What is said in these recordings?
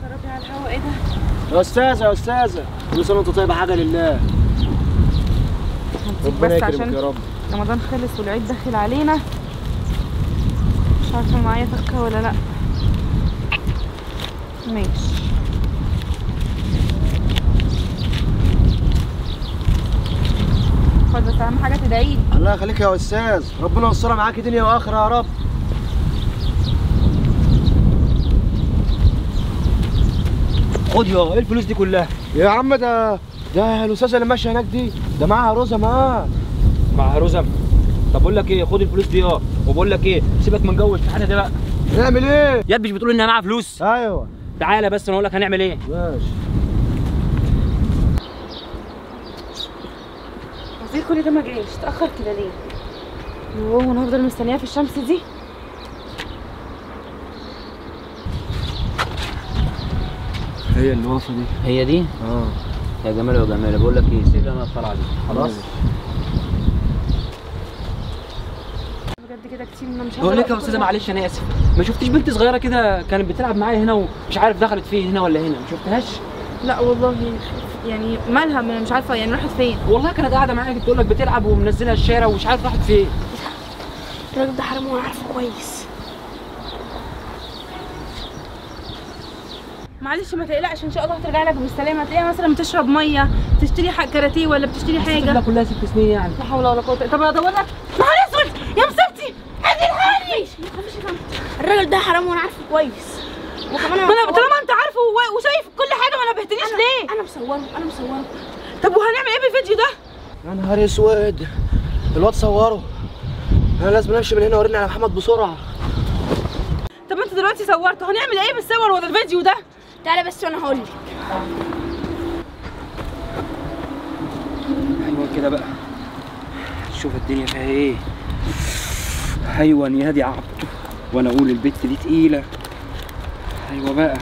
ربي على الهوا ايه ده؟ يا استاذه يا استاذه كل سنه وانت طيبه حاجه لله هنسيب ربنا بس يكرمك عشان يا رب رمضان خلص والعيد داخل علينا مش عارفه معايا فكه ولا لا ماشي خد بس اهم حاجه تدعيلي الله يخليك يا استاذ ربنا يوصلها معاكي دنيا واخره يا رب خد يا ايه الفلوس دي كلها يا عم ده ده الاستاذه اللي ماشيه هناك دي ده معاها رزم اه مع رزم طب بقول لك ايه خد الفلوس دي اه وبقول لك ايه سيبك من جو الشحاته ده بقى نعمل ايه ياد مش بتقول انها معاها فلوس ايوه تعالى بس انا اقول لك هنعمل ايه ماشي وزير كل ده ما جاش اتاخر كده ليه يوه وانا هفضل مستنياه في الشمس دي هي اللي واقفه دي هي دي اه يا جمال يا جمال بقول لك ايه سيب لي انا الطلعه دي خلاص بجد كده كتير انا مش بقول لك يا هقدر استاذه أقول معلش انا اسف ما شفتيش بنت صغيره كده كانت بتلعب معايا هنا ومش عارف دخلت فين هنا ولا هنا ما شفتهاش لا والله يعني مالها ما أنا مش عارفه يعني راحت فين والله كانت قاعده معايا بتقول لك بتلعب ومنزلها الشارع ومش عارف راحت فين الراجل ده حرام وانا عارفه كويس معلش ما تقلقش ان شاء الله هترجع لك بالسلامه هتلاقيها مثلا بتشرب ميه تشتري حاجه كاراتيه ولا بتشتري حاجه حاجه كلها ست سنين يعني لا حول ولا قوه طب ادور لك نهار اسود يا مسبتي هدي الحالي ما تخافيش يا طنط الراجل ده حرام وانا عارفه كويس وكمان ما انا طالما انت عارفه و- وشايف كل حاجه ما نبهتنيش ليه انا مصوره انا مصوره طب وهنعمل ايه بالفيديو ده يا نهار اسود الواد صوره انا لازم امشي من هنا وارن على محمد بسرعه طب انت دلوقتي صورت هنعمل ايه بالصور ولا الفيديو ده تعالى بس وانا هقول لك ايوه كده بقى شوف الدنيا فيها ايه ايوه يا دي عبط وانا اقول البت دي تقيله ايوه بقى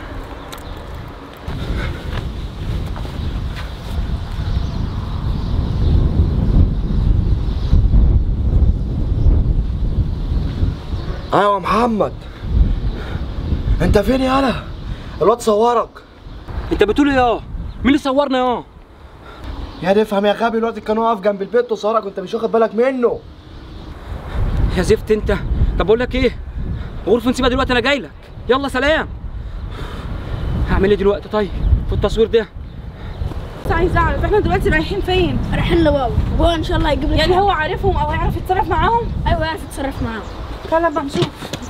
ايوه يا محمد انت فين يا انا الواد صورك انت بتقول ايه يا مين اللي صورنا يا يا دي افهم يا غبي الواد كان واقف جنب البيت وصورك وانت مش واخد بالك منه يا زفت انت طب بقول لك ايه غرفه نسيبها دلوقتي انا جاي لك يلا سلام هعمل ايه دلوقتي طيب في التصوير ده بس عايزه اعرف احنا دلوقتي رايحين فين رايحين لبابا وهو ان شاء الله هيجيب لك يعني هو عارفهم او هيعرف يتصرف معاهم ايوه يعرف يتصرف معاهم يلا بقى نشوف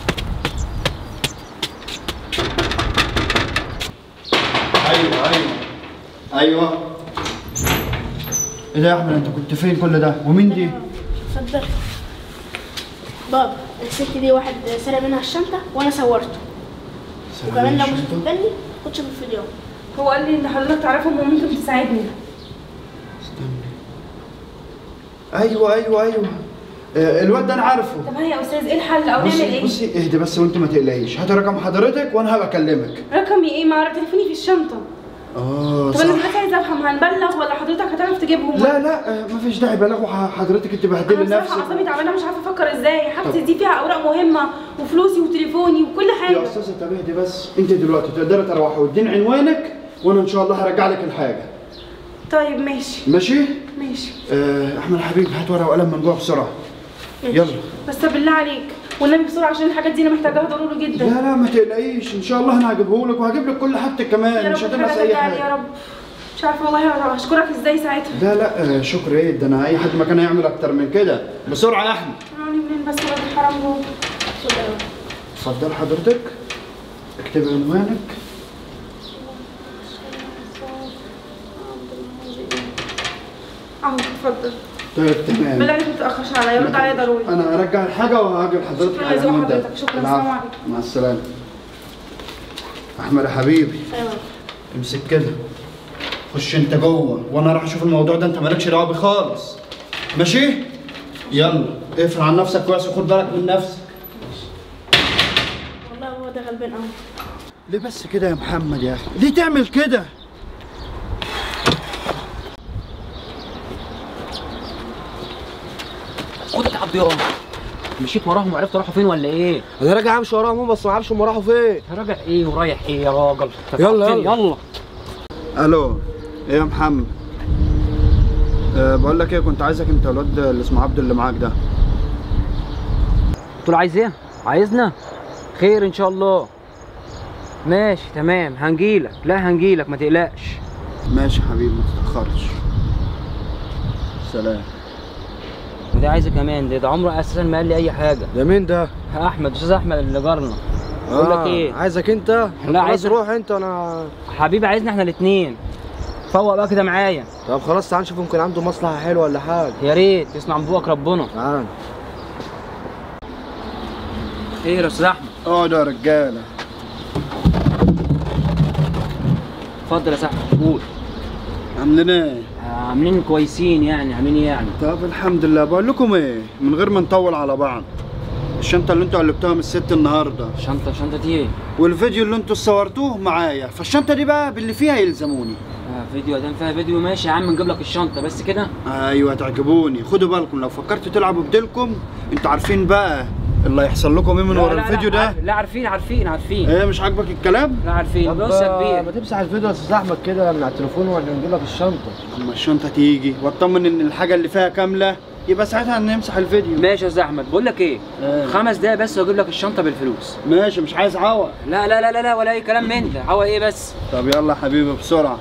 ايوه ايوه ايوه ايه ده يا احمد انت كنت فين كل ده ومين دي اتفضل بابا الست دي واحد سرق منها الشنطه وانا صورته وكمان لو مش بتقبلني خدش بالفيديو هو قال لي ان حضرتك تعرفهم وممكن تساعدني ايوه ايوه ايوه آه، الواد ده انا عارفه طب هيا يا استاذ ايه الحل او نعمل بصي ايه بصي اهدي بس وانت ما تقلقيش هاتي رقم حضرتك وانا هبقى اكلمك رقمي ايه ما أعرف تليفوني في الشنطه اه طب انا صح دلوقتي عايزه افهم هنبلغ ولا حضرتك هتعرف تجيبهم لا لا آه، مفيش داعي بلغوا ح- حضرتك انت انا بهدلي بصراحه نفسك اعصابي تعبانه مش عارفه افكر ازاي حاجتي دي فيها اوراق مهمه وفلوسي وتليفوني وكل يا حاجه استاذه طب اهدي بس انت دلوقتي تقدري تروحي واديني عنوانك وانا ان شاء الله هرجع لك الحاجه طيب ماشي ماشي ماشي آه، احمد حبيبي هات ورقه وقلم من جوه بسرعه يلا بس طب بالله عليك والنبي بسرعه عشان الحاجات دي انا محتاجاها ضروري جدا لا لا ما تقلقيش ان شاء الله انا هجيبه لك وهجيب لك كل حاجتك يا كمان مش رب هتنقص الحاجة اي ترجع لي يا حاجه رب مش عارفه والله هشكرك ازاي ساعتها لا لا آه، شكر ايه ده انا اي حد ما كان يعمل اكتر من كده بسرعه يا احمد يعني منين بس ولاد الحرام دول اتفضل حضرتك اكتبي عنوانك اهو اتفضل طيب تمام بالله عليك ما تتاخرش عليا رد عليا ضروري انا هرجع الحاجه وهاجي لحضرتك شكراً على لذوق العنوان ده. حضرتك، شكراً، العفو. السلام عليكم. مع السلامه احمد يا حبيبي ايوه امسك كده خش انت جوه وانا راح اشوف الموضوع ده انت مالكش دعوه بيه خالص ماشي يلا اقفل عن نفسك كويس وخد بالك من نفسك والله هو ده غلبان قوي ليه بس كده يا محمد يا اخي ليه تعمل كده خد يا عبد يا مشيت وراهم وعرفت راحوا فين ولا ايه انا راجع امشي وراهم هم بس ما اعرفش هم راحوا فين راجع ايه ورايح ايه يا راجل يلا، فين؟ يلا. يلا الو ايه يا محمد أه بقول لك ايه كنت عايزك انت والواد اللي اسمه عبد اللي معاك ده قلت له عايز ايه عايزنا خير ان شاء الله ماشي تمام هنجيلك لا هنجيلك ما تقلقش ماشي حبيبي ما تتاخرش سلام وده عايزه كمان ده, ده عمره اساسا ما قال لي اي حاجه ده مين ده احمد استاذ احمد اللي جارنا بقول لك ايه عايزك انت لا، خلاص عايزك. روح انت انا حبيبي عايزنا احنا الاثنين فوق بقى كده معايا طب خلاص تعال نشوف يمكن عنده مصلحه حلوه ولا حاجه يا ريت تسمع من بوقك ربنا تعال ايه يا استاذ احمد اقعد يا رجاله اتفضل يا صاحبي قول عاملين ايه عاملين كويسين يعني عاملين ايه يعني طب الحمد لله بقول لكم ايه من غير ما نطول على بعض الشنطه اللي انتوا قلبتوها من الست النهارده شنطه شنطه دي ايه والفيديو اللي انتوا صورتوه معايا فالشنطه دي بقى باللي فيها يلزموني آه فيديو ادام فيها فيديو ماشي يا عم نجيب لك الشنطه بس كده ايوه تعجبوني خدوا بالكم لو فكرتوا تلعبوا بديلكم انتوا عارفين بقى اللي هيحصل لكم ايه من لا، ورا لا، الفيديو لا، ده لا عارفين عارفين عارفين ايه مش عاجبك الكلام لا عارفين طب بص يا آه، ما كبير تمسح الفيديو يا استاذ احمد كده من على التليفون واحنا نجيب لك الشنطه اما الشنطه تيجي واطمن ان الحاجه اللي فيها كامله يبقى ساعتها نمسح الفيديو ماشي يا استاذ احمد بقول لك ايه إيه؟ خمس دقايق بس واجيب لك الشنطه بالفلوس ماشي مش عايز عوق لا لا لا لا, لا ولا اي كلام من ده هو ايه بس طب يلا يا حبيبي بسرعه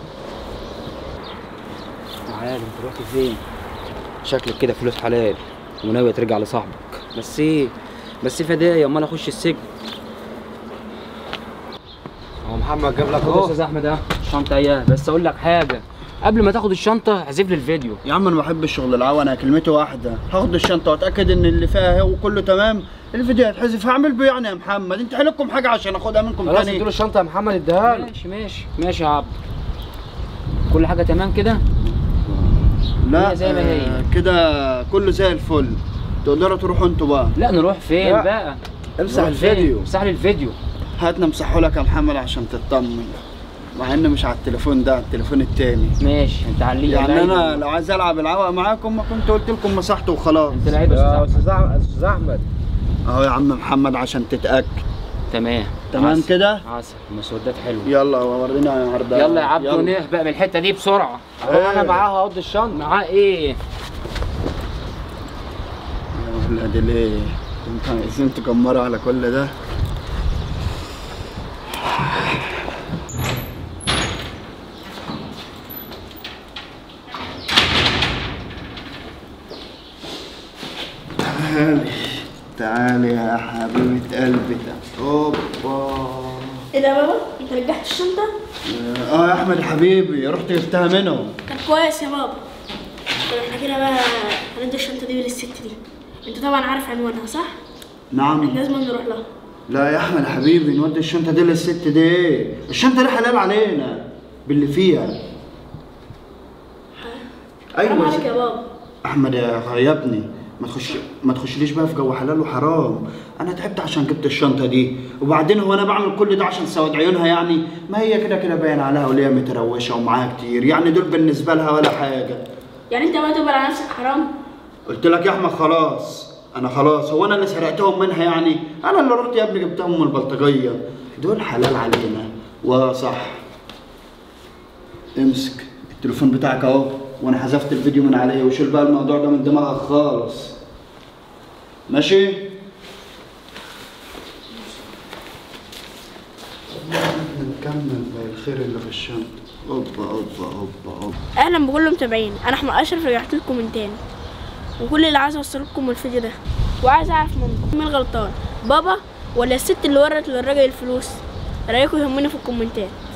تعالى انت رحت فين شكلك كده فلوس حلال وناوي ترجع لصاحبك بس ايه بس ايه فدايا امال اخش السجن هو محمد جاب لك اهو يا اهو استاذ احمد اهو الشنطه اياه بس اقول لك حاجه قبل ما تاخد الشنطه احذف لي الفيديو يا عم انا بحب الشغل العوى انا كلمتي واحده هاخد الشنطه واتاكد ان اللي فيها هو كله تمام الفيديو هيتحذف هعمل بيه يعني يا محمد انت لكم حاجه عشان اخدها منكم خلاص تاني اديله الشنطه يا محمد اديها له ماشي ماشي ماشي يا عبد كل حاجه تمام كده لا هي زي ما هي. آه، كده كله زي الفل تقدروا تروحوا انتوا بقى لا نروح فين لا. بقى امسح نروح فين؟ الفيديو امسح لي الفيديو هاتنا امسحه لك يا محمد عشان تطمن مع ان مش على التليفون ده على التليفون التاني ماشي انت علي يعني انا لو عايز العب العوق معاكم ما كنت قلت لكم مسحته وخلاص انت لعيب يا يا استاذ أحمد. استاذ أحمد- استاذ احمد اهو يا عم محمد عشان تتاكد تمام تمام عسل. كده عسل المسودات حلوه يلا ورينا يا عرض يلا يا عبدو نهبق من الحته دي بسرعه اهو انا معاها هقضي الشنطه معاه ايه يا ولاد ليه انتوا عايزين تكمروا على كل ده تعالي تعالي يا حبيبة قلبي اوبا ايه ده يا بابا انت رجعت الشنطه اه يا احمد يا حبيبي رحت جبتها منهم كان كويس يا بابا طب احنا كده بقى هندي الشنطه دي للست دي انت طبعا عارف عنوانها صح نعم لازم نروح لها لا يا احمد يا حبيبي نودي الشنطه دي للست دي ايه الشنطه دي حلال علينا باللي فيها حرام ايوه عليك يا بابا احمد يا يا ابني ما تخش ما تخشليش بقى في جو حلال وحرام انا تعبت عشان جبت الشنطه دي وبعدين هو انا بعمل كل ده عشان سواد عيونها يعني ما هي كده كده باين عليها وليها متروشه ومعاها كتير يعني دول بالنسبه لها ولا حاجه يعني انت بقى تقبل على نفسك حرام قلت لك يا احمد خلاص انا خلاص هو انا اللي سرقتهم منها يعني انا اللي رحت يا ابني جبتهم من البلطجيه دول حلال علينا وصح امسك التليفون بتاعك اهو وانا حذفت الفيديو من عليه وشيل بقى الموضوع ده من دماغك خالص ماشي نكمل بقى الخير اللي في الشنطه اوبا اوبا اوبا اوبا اهلا بكل المتابعين انا احمد اشرف رجعت لكم من تاني وكل اللي عايز اوصل لكم من الفيديو ده وعايز اعرف منكم مين غلطان بابا ولا الست اللي ورت للراجل الفلوس رايكم يهمني في الكومنتات